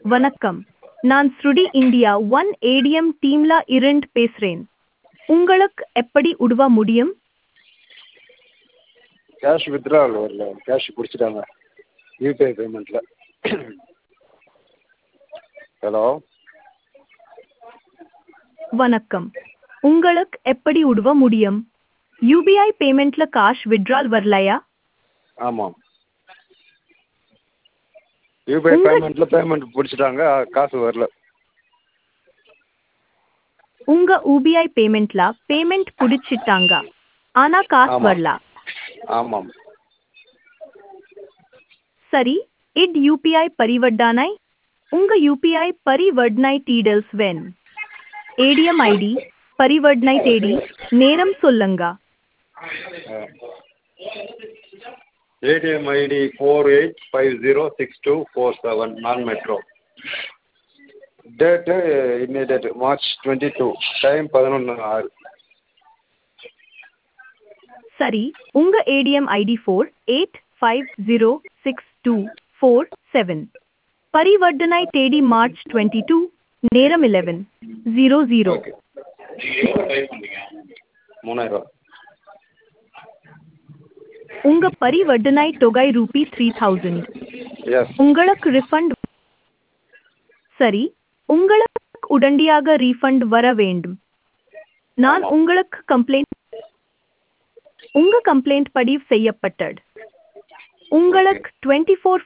வணக்கம் நான் ஸ்ருடி இந்தியா ஒன் ஏடிஎம் டீம்ல இருந்து பேசுறேன் உங்களுக்கு எப்படி உதவ முடியும் கேஷ் வித்ட்ராவல் வரல கேஷ் பிடிச்சிட்டாங்க யூபிஐ பேமெண்ட்டில் ஹலோ வணக்கம் உங்களுக்கு எப்படி உதவ முடியும் யூபிஐ பேமெண்ட்ல காஷ் விட்ரால் வரலையா ஆமாம் யூபிஐ உங்க- பேமெண்ட்டில் பேமெண்ட் பிடிச்சிட்டாங்க காசு வரல உங்க யூபிஐ பேமெண்ட்ல பேமெண்ட் புடிச்சிட்டாங்க ஆனா காசு ஆமா. வரல ஆமாம் சரி இட் யூபிஐ பரிவர்த்தனை உங்க யூபிஐ பரிவர்த்தனை டீடெயில்ஸ் வென் ஏடிஎம் ஐடி பரிவர்த்தனை தேடி நேரம் சொல்லுங்க ATM ID four eight five zero six two four seven நான் மெட்ரோ டேட்டு இன்னி date March twenty two time பதினொன்று ஆறு சரி உங்க ATM ID four eight five zero six two four seven பரிவர்த்தனை தேதி மார்ச் டுவெண்ட்டி டூ நேரம் இலெவன் ஜீரோ ஜீரோ ஓகே மூணாயிரம் உங்க பரிவர்த்தனை தொகை ரூபி த்ரீ தௌசண்ட் எஸ் உங்களுக்கு ரிஃபண்ட் சரி உங்களுக்கு உடனடியாக ரீஃபண்ட் வர வேண்டும் நான் உங்களுக்கு கம்ப்ளைண்ட் உங்க கம்ப்ளைண்ட் பதிவு செய்யப்பட்டது உங்களுக்கு டுவெண்ட்டி ஃபோர்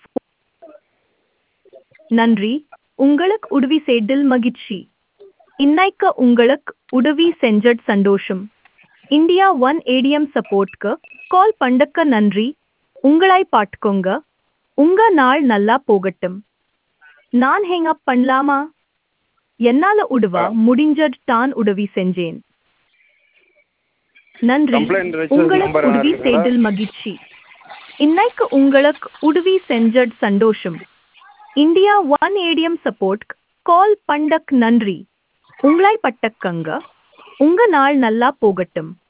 நன்றி உங்களுக்கு உதவி செய்தல் மகிழ்ச்சி இன்னைக்கு உங்களுக்கு உதவி செஞ்சது சந்தோஷம் இந்தியா ஒன் ஏடிஎம் சப்போர்ட்க்கு கால் பண்ணக்க நன்றி உங்களை பாட்டுக்கோங்க உங்க நாள் நல்லா போகட்டும் நான் ஹேங் அப் பண்ணலாமா என்னால உதவ முடிஞ்சது தான் உதவி செஞ்சேன் நன்றி Complaint register உங்களுக்கு number உதவி இருக்குங்களா? செய்தல் மகிழ்ச்சி இன்னைக்கு உங்களுக்கு உதவி செஞ்சது சந்தோஷம் India one ATM support call பண்ணக் நன்றி உங்களை பட்டக்கங்க உங்க நாள் நல்லா போகட்டும்